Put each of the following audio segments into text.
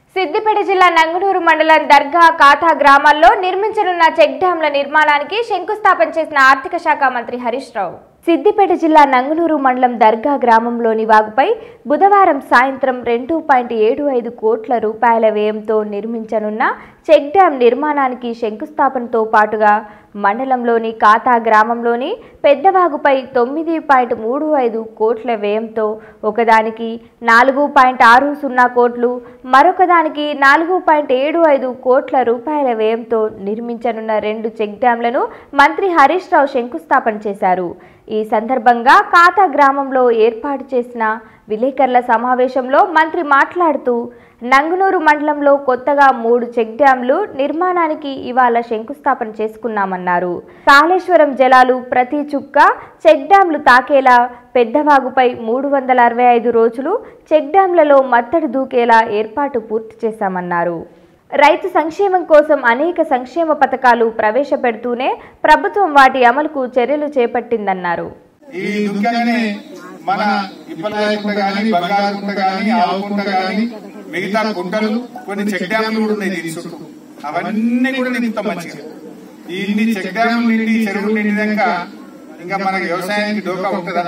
సిద్దిపేట జిల్లా నంగునూరు మండలం దర్గా కాథా గ్రామాల్లో నిర్మించనున్న చెక్ డ్యాంల నిర్మాణానికి శంకుస్థాపన చేసిన ఆర్థిక శాఖ మంత్రి హరీష్ రావు సిద్దిపేట జిల్లా నంగునూరు మండలం దర్గా గ్రామంలోని వాగుపై బుధవారం సాయంత్రం రెండు పాయింట్ ఏడు ఐదు కోట్ల రూపాయల వ్యయంతో నిర్మించనున్న చెక్ డ్యాం నిర్మాణానికి శంకుస్థాపనతో పాటుగా మండలంలోని కాతా గ్రామంలోని పెద్దవాగుపై తొమ్మిది పాయింట్ మూడు ఐదు కోట్ల వ్యయంతో ఒకదానికి నాలుగు పాయింట్ ఆరు సున్నా కోట్లు మరొకదానికి నాలుగు పాయింట్ ఏడు ఐదు కోట్ల రూపాయల వ్యయంతో నిర్మించనున్న రెండు చెక్ డ్యాంలను మంత్రి హరీష్ రావు శంకుస్థాపన చేశారు ఈ సందర్భంగా కాతా గ్రామంలో ఏర్పాటు చేసిన విలేకరుల సమావేశంలో మంత్రి మాట్లాడుతూ నంగునూరు మండలంలో కొత్తగా మూడు చెక్ డ్యాంలు నిర్మాణానికి ఇవాళ శంకుస్థాపన చేసుకున్నామన్నారు కాళేశ్వరం జలాలు ప్రతి చుక్క చెక్ డ్యాంలు తాకేలా పెద్దవాగుపై మూడు వందల అరవై ఐదు రోజులు చెక్ డ్యాంలలో మత్తడి దూకేలా ఏర్పాటు పూర్తి చేశామన్నారు రైతు సంక్షేమం కోసం అనేక సంక్షేమ పథకాలు ప్రవేశపెడుతూనే ప్రభుత్వం వాటి అమలుకు చర్యలు చేపట్టిందన్నారు ఈ దుఃఖాన్ని మన ఇప్పలాయకుంట గాని బంగారుకుంట గాని ఆవుకుంట గాని మిగతా కుంటలు కొన్ని చెక్ డ్యాములు కూడా ఉన్నాయి దీని చుట్టూ అవన్నీ కూడా నింపుతాం మంచిగా ఈ ఇన్ని చెక్ డ్యాములు నిండి చెరువులు నిండినాక ఇంకా మనకి వ్యవసాయానికి డోకా ఉంటుందా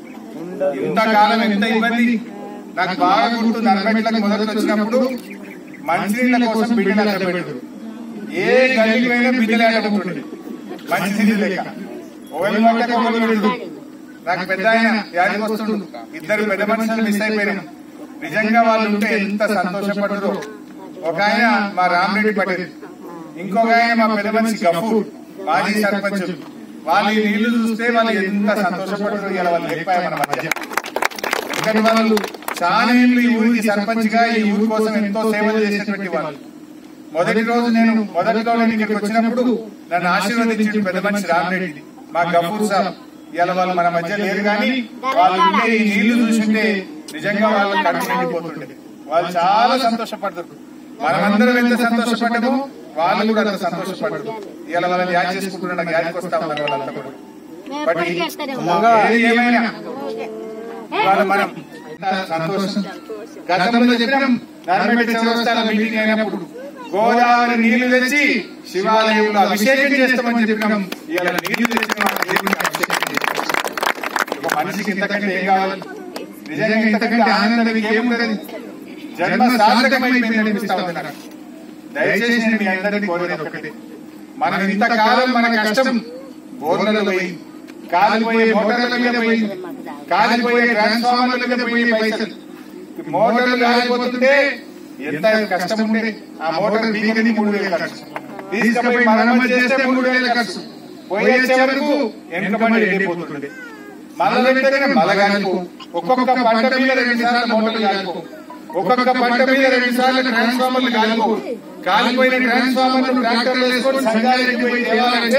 ఇంతకాలం ఎంత ఇబ్బంది నాకు బాగా గుర్తు నలభైట్లకు మొదలు వచ్చినప్పుడు మంచినీళ్ళ కోసం బిడ్డలు అక్కడ పెట్టారు ఏ గల్లీకి పోయినా బిడ్డలు ఆడకుంటుండే మంచినీళ్ళు లేక ఒకరి మాట ఒకరు పెడదు నాకు పెద్ద ఆయన యాడికి వస్తుండు ఇద్దరు పెద్ద మనుషులు మిస్ అయిపోయినాం నిజంగా వాళ్ళు ఉంటే ఎంత సంతోషపడరు ఒక ఆయన మా రామరెడ్డి పటేల్ ఇంకొక ఆయన మా పెద్ద మనిషి గఫూర్ మాజీ సర్పంచ్ వాళ్ళు ఈ నీళ్లు చూస్తే వాళ్ళు ఎంత సంతోషపడరు ఇలా వాళ్ళు లేకపోయా మన మధ్య ఎందుకంటే వాళ్ళు చాలా ఏళ్ళు ఈ ఊరికి సర్పంచ్ గా ఈ ఊరి కోసం ఎంతో సేవలు చేసినటువంటి వాళ్ళు మొదటి రోజు నేను మొదటిలో నేను ఇక్కడికి వచ్చినప్పుడు నన్ను ఆశీర్వదించిన పెద్ద మనిషి రామరెడ్డి మా గఫూర్ సాబ్ ఇవాళ వాళ్ళు మన మధ్య లేరు కానీ వాళ్ళు ఉంటే ఈ నీళ్లు చూసింటే నిజంగా వాళ్ళు కడుపు నిండిపోతుండే వాళ్ళు చాలా సంతోషపడతారు మనమందరం ఎంత సంతోషపడ్డామో వాళ్ళు కూడా అంత సంతోషపడరు ఇవాళ వాళ్ళని యాడ్ చేసుకుంటున్నా నాకు యాడ్కి వస్తా ఉన్నారు వాళ్ళంతా కూడా బట్ ఏది ఏమైనా ఇవాళ మనం ఎంత సంతోషం గతంలో చెప్పినాం నారాయణపేట చౌరస్తాల మీటింగ్ అయినప్పుడు గోదావరి నీళ్లు తెచ్చి శివాలయంలో అభిషేకం చేస్తామని చెప్పినాం ఇవాళ నీళ్లు తెచ్చి మనం దేవునికి అభిషేకం చేస్తాం. ఒక మనిషికి ఇంతకంటే ఏం కావాలి నిజంగా ఇంతకంటే ఆనందం ఇంకేముంటది జన్మ సార్థకమైపోయింది అనిపిస్తా ఉంది నాకు దయచేసి నేను మీ అందరినీ కోరేది ఒకటి మనం ఇంతకాలం మన కష్టం బోర్లలో పోయి కాలిపోయే మోటార్ల మీద పోయి కాలిపోయే ట్రాన్స్ఫార్మర్ల మీద పోయి పైసలు మోటార్లు కాలిపోతుంటే ఎంత కష్టం ఉండే ఆ మోటార్ బీగని మూడు వేల ఖర్చు తీసుకుపోయి మరమ్మతు చేస్తే మూడు వేల ఖర్చు పోయే వరకు వెనుకబడి ఎండిపోతుండే మళ్ళీ వెంటనే మల కాలిపో ఒక్కొక్క పంట మీద రెండు సార్లు మోటార్లు కాలిపో ఒక్కొక్క పంట మీద రెండు సార్లు ట్రాన్స్ఫార్మర్లు కాలిపో కాలిపోయిన ట్రాన్స్ఫార్మర్లు ట్రాక్టర్లు వేసుకొని సంఘాలు పోయి తేవాలంటే